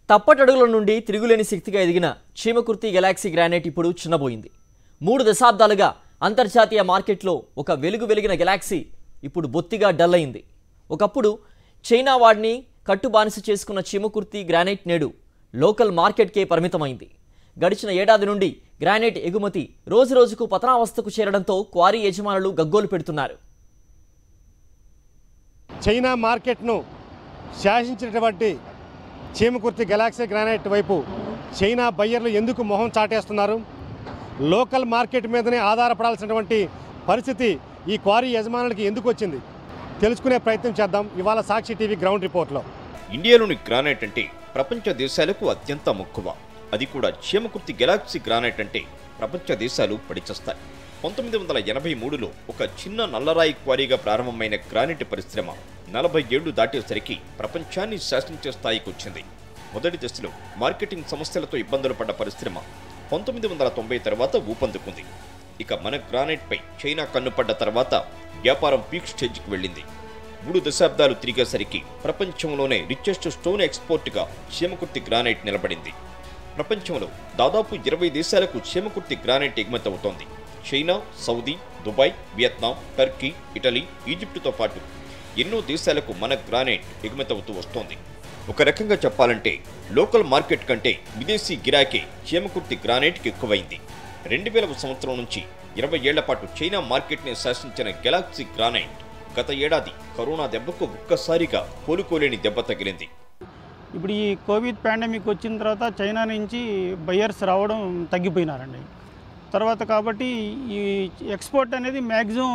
తప్పటడుగుల నుండి తిరుగులేని శక్తిగా ఎదిగిన చీమకుర్తి గెలాక్సీ గ్రానైట్ ఇప్పుడు చిన్నబోయింది మూడు దశాబ్దాలుగా అంతర్జాతీయ మార్కెట్లో ఒక వెలుగు వెలిగిన గెలాక్సీ ఇప్పుడు బొత్తిగా డల్ అయింది ఒకప్పుడు చైనా వాడిని కట్టుబానిస చేసుకున్న చీమకుర్తి గ్రానైట్ నేడు లోకల్ మార్కెట్కే పరిమితమైంది గడిచిన ఏడాది నుండి గ్రానైట్ ఎగుమతి రోజురోజుకు పతనావస్థకు చేరడంతో క్వారీ యజమానులు గగ్గోలు పెడుతున్నారు చైనా మార్కెట్ను శాసించినటువంటి చీమకుర్తి గెలాక్సీ గ్రానైట్ వైపు చైనా బయ్యర్లు ఎందుకు మొహం చాటేస్తున్నారు లోకల్ మార్కెట్ మీదనే ఆధారపడాల్సినటువంటి పరిస్థితి ఈ క్వారీ యజమానులకి ఎందుకు వచ్చింది తెలుసుకునే ప్రయత్నం చేద్దాం ఇవాళ సాక్షి టీవీ గ్రౌండ్ రిపోర్ట్లో ఇండియాలోని గ్రానైట్ అంటే ప్రపంచ దేశాలకు అత్యంత మక్కువ అది కూడా చీమకుర్తి గెలాక్సీ గ్రానైట్ అంటే ప్రపంచ దేశాలు పడిచేస్తాయి పంతొమ్మిది వందల ఎనభై మూడులో ఒక చిన్న నల్లరాయి క్వారీగా ప్రారంభమైన గ్రానైట్ పరిశ్రమ నలభై ఏళ్లు దాటేసరికి ప్రపంచాన్ని శాసించే స్థాయికి వచ్చింది మొదటి దశలో మార్కెటింగ్ సమస్యలతో ఇబ్బందులు పడ్డ పరిశ్రమ పంతొమ్మిది వందల తొంభై తర్వాత ఊపందుకుంది ఇక మన గ్రానైట్పై చైనా కన్నుపడ్డ తర్వాత వ్యాపారం పీక్ స్టేజ్కి వెళ్ళింది మూడు దశాబ్దాలు తిరిగేసరికి ప్రపంచంలోనే రిచెస్ట్ స్టోన్ ఎక్స్పోర్ట్గా చీమకుర్తి గ్రానైట్ నిలబడింది ప్రపంచంలో దాదాపు ఇరవై దేశాలకు చీమకుర్తి గ్రానైట్ ఎగుమతి అవుతోంది China Saudi Dubai Vietnam Turkey Italy ఈజిప్టుతో పాటు ఎన్నో దేశాలకు మన గ్రానైట్ ఎగుమతి అవుతూ వస్తోంది ఒక రకంగా చెప్పాలంటే లోకల్ మార్కెట్ కంటే విదేశీ గిరాకీ చీమకుర్తి గ్రానైట్కి ఎక్కువైంది రెండు వేల సంవత్సరం నుంచి ఇరవై ఏళ్ల పాటు చైనా మార్కెట్ని శాసించిన గెలాక్సీ గ్రానైట్ గత ఏడాది కరోనా దెబ్బకు ఒక్కసారిగా కోలుకోలేని దెబ్బ తగిలింది ఇప్పుడు ఈ కోవిడ్ పాండమిక్ వచ్చిన తర్వాత చైనా నుంచి బయర్స్ రావడం తగ్గిపోయినారండి తర్వాత కాబట్టి ఈ ఎక్స్పోర్ట్ అనేది మ్యాక్సిమం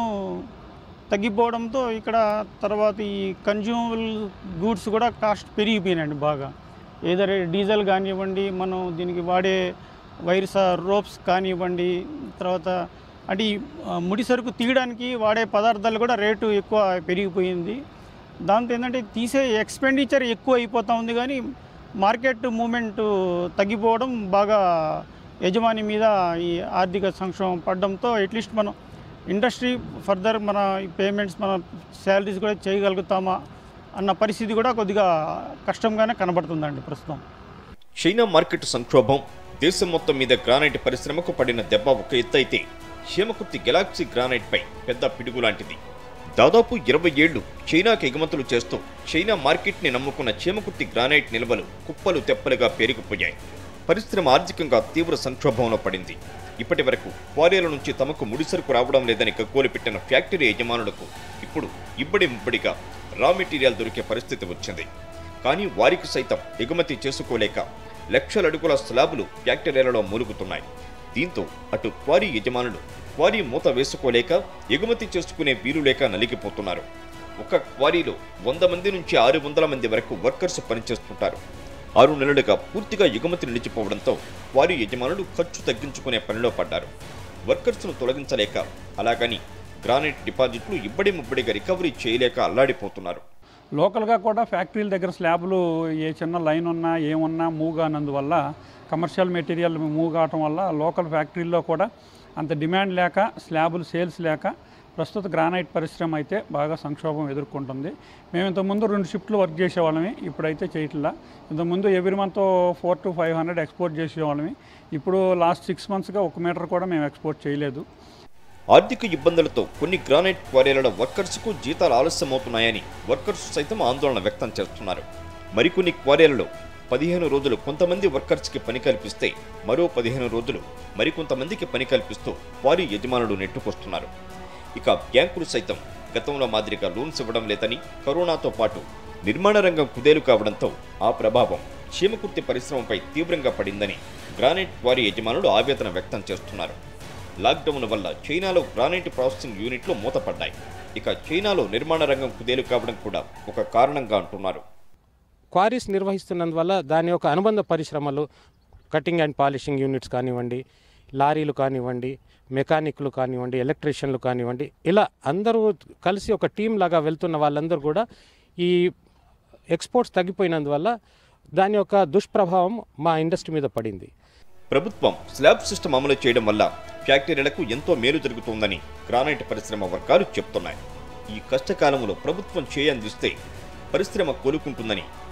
తగ్గిపోవడంతో ఇక్కడ తర్వాత ఈ కన్జ్యూమబుల్ గూడ్స్ కూడా కాస్ట్ పెరిగిపోయినాయండి బాగా ఏదర్ డీజిల్ కానివ్వండి మనం దీనికి వాడే వైర్స్ రోప్స్ కానివ్వండి తర్వాత అంటే ఈ ఆ, ముడి సరుకు తీయడానికి వాడే పదార్థాలు కూడా రేటు ఎక్కువ పెరిగిపోయింది దాంతో ఏంటంటే తీసే ఎక్స్పెండిచర్ ఎక్కువ అయిపోతూ ఉంది కానీ మార్కెట్ మూమెంట్ తగ్గిపోవడం బాగా యజమాని మీద ఈ ఆర్థిక సంక్షోభం పడడంతో అట్లీస్ట్ మనం ఇండస్ట్రీ ఫర్దర్ మన పేమెంట్స్ మన శాలరీస్ కూడా చేయగలుగుతామా అన్న పరిస్థితి కూడా కొద్దిగా కష్టంగానే కనబడుతుందండి ప్రస్తుతం చైనా మార్కెట్ సంక్షోభం దేశం మొత్తం మీద గ్రానైట్ పరిశ్రమకు పడిన దెబ్బ ఒక ఎత్తు అయితే చీమకుర్తి గెలాక్సీ గ్రానైట్ పై పెద్ద పిడుగు లాంటిది దాదాపు ఇరవై ఏళ్లు చైనాకి ఎగుమతులు చేస్తూ చైనా మార్కెట్ని నమ్ముకున్న చీమకుర్తి గ్రానైట్ నిల్వలు కుప్పలు తెప్పలుగా పెరిగిపోయాయి పరిశ్రమ ఆర్థికంగా తీవ్ర సంక్షోభంలో పడింది ఇప్పటి వరకు క్వారీల నుంచి తమకు ముడిసరుకు రావడం లేదని గగ్గోలు పెట్టిన ఫ్యాక్టరీ యజమానులకు ఇప్పుడు ఇబ్బడి ముబ్బడిగా రా మెటీరియల్ దొరికే పరిస్థితి వచ్చింది కానీ వారికి సైతం ఎగుమతి చేసుకోలేక లక్షల అడుగుల స్లాబులు ఫ్యాక్టరీలలో మూలుగుతున్నాయి దీంతో అటు క్వారీ యజమానులు క్వారీ మూత వేసుకోలేక ఎగుమతి చేసుకునే వీలు లేక నలిగిపోతున్నారు ఒక క్వారీలో వంద మంది నుంచి ఆరు వందల మంది వరకు వర్కర్స్ పనిచేస్తుంటారు ఆరు నెలలుగా పూర్తిగా ఎగుమతి నిలిచిపోవడంతో క్వారీ యజమానులు ఖర్చు తగ్గించుకునే పనిలో పడ్డారు వర్కర్స్ను తొలగించలేక అలాగని గ్రానైట్ డిపాజిట్లు ఇబ్బడి ముబ్బడిగా రికవరీ చేయలేక అల్లాడిపోతున్నారు లోకల్గా కూడా ఫ్యాక్టరీల దగ్గర స్లాబ్లు ఏ చిన్న లైన్ ఉన్నా ఏమున్నా మూవ్ కానందువల్ల కమర్షియల్ మెటీరియల్ మూవ్ కావటం వల్ల లోకల్ ఫ్యాక్టరీల్లో కూడా అంత డిమాండ్ లేక స్లాబులు సేల్స్ లేక ప్రస్తుత గ్రానైట్ పరిశ్రమ అయితే బాగా సంక్షోభం ఎదుర్కొంటుంది మేము ఇంతకుముందు రెండు షిఫ్ట్లు వర్క్ చేసేవాళ్ళమి ఇప్పుడైతే చేయట్లా ఇంతకుముందు every month four to five hundred export చేసేవాళ్ళమి ఇప్పుడు లాస్ట్ సిక్స్ మంత్స్గా ఒక మీటర్ కూడా మేము ఎక్స్పోర్ట్ చేయలేదు ఆర్థిక ఇబ్బందులతో కొన్ని గ్రానైట్ క్వారీల వర్కర్స్కు జీతాలు ఆలస్యమవుతున్నాయని వర్కర్స్ సైతం ఆందోళన వ్యక్తం చేస్తున్నారు మరికొన్ని క్వారీలలో పదిహేను రోజులు కొంతమంది వర్కర్స్కి పని కల్పిస్తే మరో పదిహేను రోజులు మరికొంతమందికి పని కల్పిస్తూ క్వారీ యజమానులు నెట్టుకొస్తున్నారు ఇక బ్యాంకులు సైతం గతంలో మాదిరిగా లోన్స్ ఇవ్వడం లేదని కరోనాతో పాటు నిర్మాణ రంగం కుదేలు కావడంతో ఆ ప్రభావం చీమకుర్తి పరిశ్రమపై తీవ్రంగా పడిందని గ్రానైట్ క్వారీ యజమానులు ఆవేదన వ్యక్తం చేస్తున్నారు లాక్డౌన్ వల్ల చైనాలో గ్రానైట్ ప్రాసెసింగ్ యూనిట్లు మూతపడ్డాయి ఇక చైనాలో నిర్మాణ రంగం కుదేలు కావడం కూడా ఒక కారణంగా అంటున్నారు క్వారీస్ నిర్వహిస్తున్నందువల్ల దాని యొక్క అనుబంధ పరిశ్రమలు కటింగ్ అండ్ పాలిషింగ్ యూనిట్స్ కానివ్వండి లారీలు కానివ్వండి మెకానిక్లు కానివ్వండి ఎలక్ట్రీషియన్లు కానివ్వండి ఇలా అందరూ కలిసి ఒక టీం లాగా వెళ్తున్న వాళ్ళందరూ కూడా ఈ ఎక్స్పోర్ట్స్ తగ్గిపోయినందువల్ల దాని యొక్క దుష్ప్రభావం మా ఇండస్ట్రీ మీద పడింది ప్రభుత్వం స్లాబ్ సిస్టమ్ అమలు చేయడం వల్ల ఫ్యాక్టరీలకు ఎంతో మేలు జరుగుతోందని గ్రానైట్ పరిశ్రమ వర్గాలు చెప్తున్నాయి ఈ కష్టకాలంలో ప్రభుత్వం చేయందిస్తే పరిశ్రమ కోలుకుంటుందని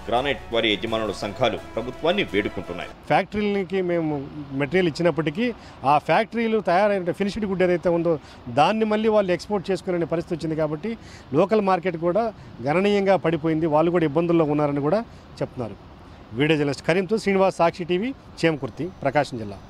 గ్రానైట్ క్వారీ యజమానుల సంఘాలు ప్రభుత్వాన్ని వేడుకుంటున్నాయి ఫ్యాక్టరీలకి మేము మెటీరియల్ ఇచ్చినప్పటికీ ఆ ఫ్యాక్టరీలు తయారైన ఫినిష్డ్ గుడ్ ఏదైతే ఉందో దాన్ని మళ్ళీ వాళ్ళు ఎక్స్పోర్ట్ చేసుకునే పరిస్థితి వచ్చింది కాబట్టి లోకల్ మార్కెట్ కూడా గణనీయంగా పడిపోయింది వాళ్ళు కూడా ఇబ్బందుల్లో ఉన్నారని కూడా చెప్తున్నారు వీడియో జర్నలిస్ట్ కరీంతో శ్రీనివాస్ సాక్షి టీవీ చేమకుర్తి ప్రకాశం జిల్లా